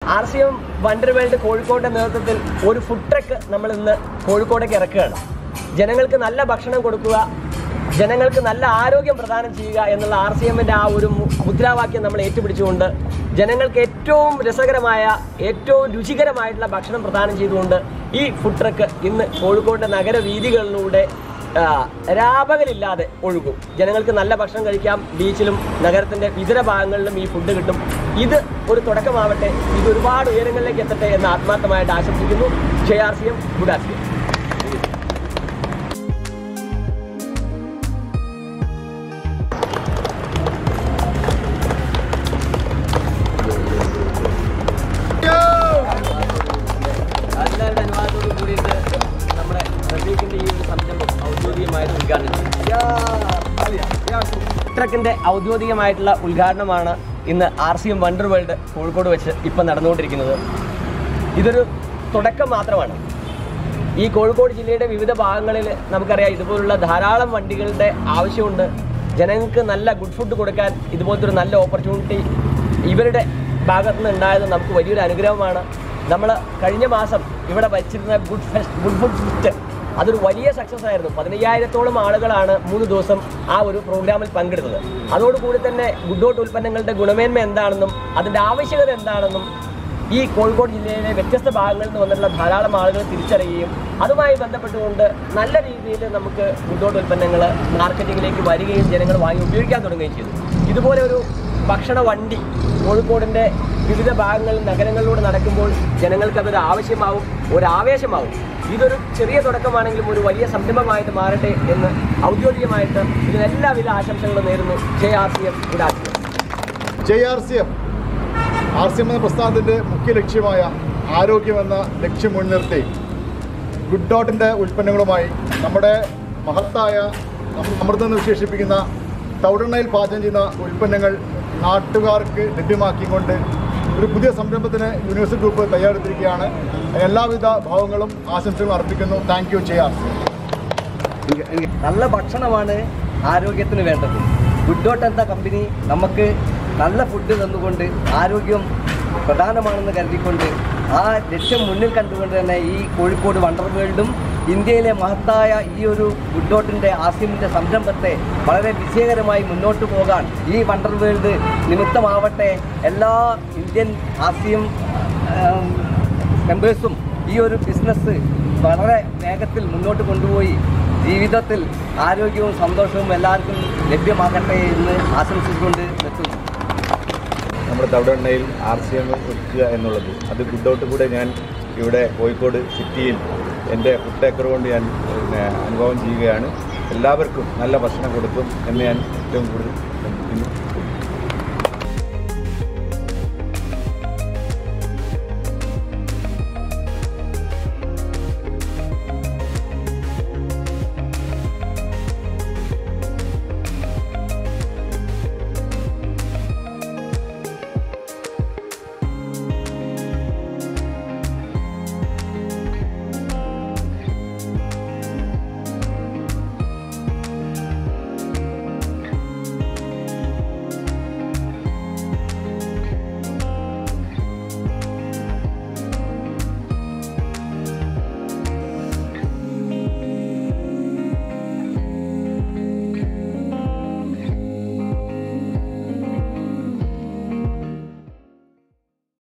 R C M wonder world കോഴിക്കോടിന്റെ നേതൃത്വത്തിൽ ഒരു ഫുഡ് ട്രക്ക് നമ്മൾ ഇന്ന് കോഴിക്കോടേക്ക് ഇറക്കുകയാണ് ജനങ്ങൾക്ക് നല്ല ഭക്ഷണം കൊടുക്കുക ജനങ്ങൾക്ക് നല്ല ആരോഗ്യം പ്രദാനം ചെയ്യുക എന്നുള്ള ആർ സി എമ്മിന്റെ ആ ഒരു മു- മുദ്രാവാക്യം നമ്മൾ ഏറ്റുപിടിച്ചുകൊണ്ട് ജനങ്ങൾക്ക് ഏറ്റവും രസകരമായ ഏറ്റവും രുചികരമായിട്ടുള്ള ഭക്ഷണം പ്രദാനം ചെയ്തുകൊണ്ട് ഈ ഫുഡ് ട്രക്ക് ഇന്ന് കോഴിക്കോടിന്റെ നഗരവീഥികളിലൂടെ ആ, രാപകലില്ലാതെ ഒഴുകും ജനങ്ങൾക്ക് നല്ല ഭക്ഷണം കഴിക്കാം ബീച്ചിലും നഗരത്തിന്റെ ഇതര ഭാഗങ്ങളിലും ഈ ഫുഡ് കിട്ടും ഇത് ഒരു തുടക്കമാവട്ടെ ഇത് ഒരുപാട് ഉയരങ്ങളിലേക്ക് എത്തട്ടെ എന്ന് ആത്മാർത്ഥമായിട്ട് ആശംസിക്കുന്നു J R C M good R C M എല്ലാവരുടെ അനുവാദത്തോട് കൂടിയിട്ട് നമ്മുടെ റഫീഖിന്റെ ഈ ഒരു സംരംഭം ഔദ്യോഗികമായിട്ട് ഉദ്ഘാടനം ട്രക്കിന്റെ ഔദ്യോഗികമായിട്ടുള്ള ഉദ്ഘാടനമാണ് ഇന്ന് R C M wonder world Kozhikode വെച്ച് ഇപ്പം നടന്നുകൊണ്ടിരിക്കുന്നത് ഇതൊരു തുടക്കം മാത്രമാണ് ഈ കോഴിക്കോട് ജില്ലയുടെ വിവിധ ഭാഗങ്ങളിൽ നമുക്കറിയാം ഇതുപോലുള്ള ധാരാളം വണ്ടികളുടെ ആവശ്യമുണ്ട് ജനങ്ങൾക്ക് നല്ല ഗുഡ് ഫുഡ് കൊടുക്കാൻ ഇതുപോലത്തെ ഒരു നല്ല ഓപ്പർച്യൂണിറ്റി ഇവരുടെ ഭാഗത്തു നിന്ന് ഉണ്ടായത് നമുക്ക് വലിയൊരു അനുഗ്രഹമാണ് നമ്മൾ കഴിഞ്ഞ മാസം ഇവിടെ വച്ചിരുന്ന good fest good food fest അതൊരു വലിയ സക്സസ് ആയിരുന്നു പതിനയ്യായിരത്തോളം ആളുകളാണ് മൂന്ന് ദിവസം ആ ഒരു പ്രോഗ്രാമിൽ പങ്കെടുത്തത് അതോടുകൂടി തന്നെ ഗുഡോട്ട് ഉൽപ്പന്നങ്ങളുടെ ഗുണമേന്മ എന്താണെന്നും അതിൻ്റെ ആവശ്യകത എന്താണെന്നും ഈ കോഴിക്കോട് ജില്ലയിലെ വ്യത്യസ്ത ഭാഗങ്ങളിൽ നിന്ന് വന്നിട്ടുള്ള ധാരാളം ആളുകൾ തിരിച്ചറിയുകയും അതുമായി ബന്ധപ്പെട്ടുകൊണ്ട് നല്ല രീതിയിൽ നമുക്ക് മുന്നോട്ട് ഉൽപ്പന്നങ്ങൾ മാർക്കറ്റിങ്ങിലേക്ക് വരികയും ജനങ്ങൾ വാങ്ങി ഉപയോഗിക്കാൻ തുടങ്ങുകയും ചെയ്തു ഇതുപോലെ ഒരു ഭക്ഷണ വണ്ടി കോഴിക്കോടിൻ്റെ വിവിധ ഭാഗങ്ങളിൽ നഗരങ്ങളിലൂടെ നടക്കുമ്പോൾ ജനങ്ങൾക്ക് അതൊരു ആവശ്യമാവും ഒരു ആവേശമാവും ഇതൊരു ചെറിയ തുടക്കമാണെങ്കിലും ഒരു വലിയ സംരംഭമായിട്ട് മാറട്ടെ എന്ന് ഔദ്യോഗികമായിട്ട് ഇതിന് എല്ലാവിധ ആശംസകളും നേരുന്നു J R C M good R C M J R C M R C M എന്ന പ്രസ്ഥാനത്തിൻ്റെ മുഖ്യ ലക്ഷ്യമായ ആരോഗ്യമെന്ന ലക്ഷ്യം മുൻനിർത്തി ഗുഡ് ഡോട്ടിൻ്റെ ഉൽപ്പന്നങ്ങളുമായി നമ്മുടെ മഹത്തായ നമ്മൾ അമൃതെന്ന് വിശേഷിപ്പിക്കുന്ന തവിടെണ്ണയിൽ പാചകം ചെയ്യുന്ന ഉൽപ്പന്നങ്ങൾ നാട്ടുകാർക്ക് ലഭ്യമാക്കിക്കൊണ്ട് ഒരു പുതിയ സംരംഭത്തിന് യൂണിവേഴ്സിറ്റി ഗ്രൂപ്പ് തയ്യാറെടുത്തിരിക്കുകയാണ് അതിന് എല്ലാവിധ ഭാവങ്ങളും ആശംസകളും അർപ്പിക്കുന്നു thank you J R C നല്ല ഭക്ഷണമാണ് ആരോഗ്യത്തിന് വേണ്ടത് ഗുഡ് ഡോട്ട് എന്ന കമ്പനി നമുക്ക് നല്ല ഫുഡ് തന്നുകൊണ്ട് ആരോഗ്യം പ്രധാനമാണെന്ന് കരുതിക്കൊണ്ട് ആ ലക്ഷ്യം മുന്നിൽ കണ്ടുകൊണ്ട് തന്നെ ഈ കോഴിക്കോട് വണ്ടർ വേൾഡും ഇന്ത്യയിലെ മഹത്തായ ഈ ഒരു ഗുഡ് ഡോട്ടിൻ്റെ ആസിമിൻ്റെ സംരംഭത്തെ വളരെ വിജയകരമായി മുന്നോട്ട് പോകാൻ ഈ വണ്ടർ വേൾഡ് നിമിത്തമാവട്ടെ എല്ലാ ഇന്ത്യൻ ആസിയം മെമ്പേഴ്സും ഈ ഒരു ബിസിനസ് വളരെ വേഗത്തിൽ മുന്നോട്ട് കൊണ്ടുപോയി ജീവിതത്തിൽ ആരോഗ്യവും സന്തോഷവും എല്ലാവർക്കും ലഭ്യമാകട്ടെ എന്ന് ആശംസിച്ചുകൊണ്ട് നിർത്തുന്നു നമ്മുടെ തവിടെണ്ണയിൽ ആർ സി എം ഒരുക്കുക എന്നുള്ളത് അത് ഗുഡൗട്ട് കൂടെ ഞാൻ ഇവിടെ കോഴിക്കോട് സിറ്റിയിൽ എൻ്റെ ഫുഡ് ടേക്കർ കൊണ്ട് ഞാൻ പിന്നെ അനുഭവം ചെയ്യുകയാണ് എല്ലാവർക്കും നല്ല ഭക്ഷണം കൊടുക്കും എന്ന് ഞാൻ ഏറ്റവും കൂടുതൽ